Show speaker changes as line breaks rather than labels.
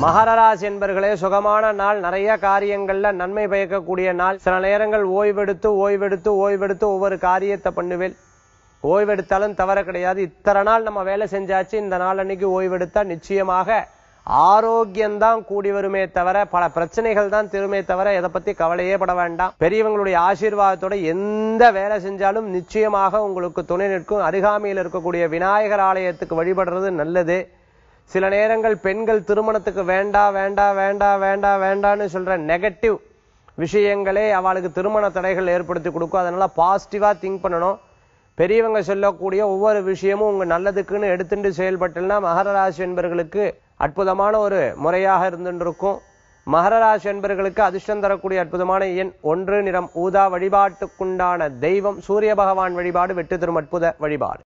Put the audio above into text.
மகர ராசி என்பர்களே சுகமான நாள் நிறைய காரியங்கள்ல நன்மை பயக்கக்கூடிய நாள் சில நேரங்கள் ஓய்வெடுத்து ஓய்வெடுத்து ஓய்வெடுத்து ஒவ்வொரு காரியத்தை பண்ணுவேன் ஓய்வெடுத்தாலும் தவற கிடையாது இத்தனை நாள் நம்ம வேலை செஞ்சாச்சு இந்த நாள் அன்னைக்கு ஓய்வெடுத்தா நிச்சயமாக ஆரோக்கியம்தான் கூடி வருமே தவிர பல பிரச்சனைகள் தான் திருமே தவிர எதை பத்தி கவலையே பட வேண்டாம் பெரியவங்களுடைய ஆசீர்வாதத்தோட எந்த வேலை செஞ்சாலும் நிச்சயமாக உங்களுக்கு துணை நிற்கும் அருகாமையில் இருக்கக்கூடிய விநாயகர் ஆலயத்துக்கு வழிபடுறது நல்லது சில நேரங்கள் பெண்கள் திருமணத்துக்கு வேண்டா வேண்டா வேண்டா வேண்டா வேண்டான்னு சொல்ற நெகட்டிவ் விஷயங்களே அவளுக்கு திருமண தடைகள் ஏற்படுத்தி கொடுக்கும் அதனால பாசிட்டிவா திங்க் பண்ணணும் பெரியவங்க சொல்லக்கூடிய ஒவ்வொரு விஷயமும் உங்க நல்லதுக்குன்னு எடுத்துட்டு செயல்பட்டுனா மகர ராசி என்பர்களுக்கு அற்புதமான ஒரு முறையாக இருந்துருக்கும் மகர ராசி என்பர்களுக்கு அதிர்ஷ்டம் தரக்கூடிய அற்புதமான எண் ஒன்று நிறம் ஊதா வழிபாட்டுக்குண்டான தெய்வம் சூரிய பகவான் வழிபாடு வெற்றி தரும் அற்புத வழிபாடு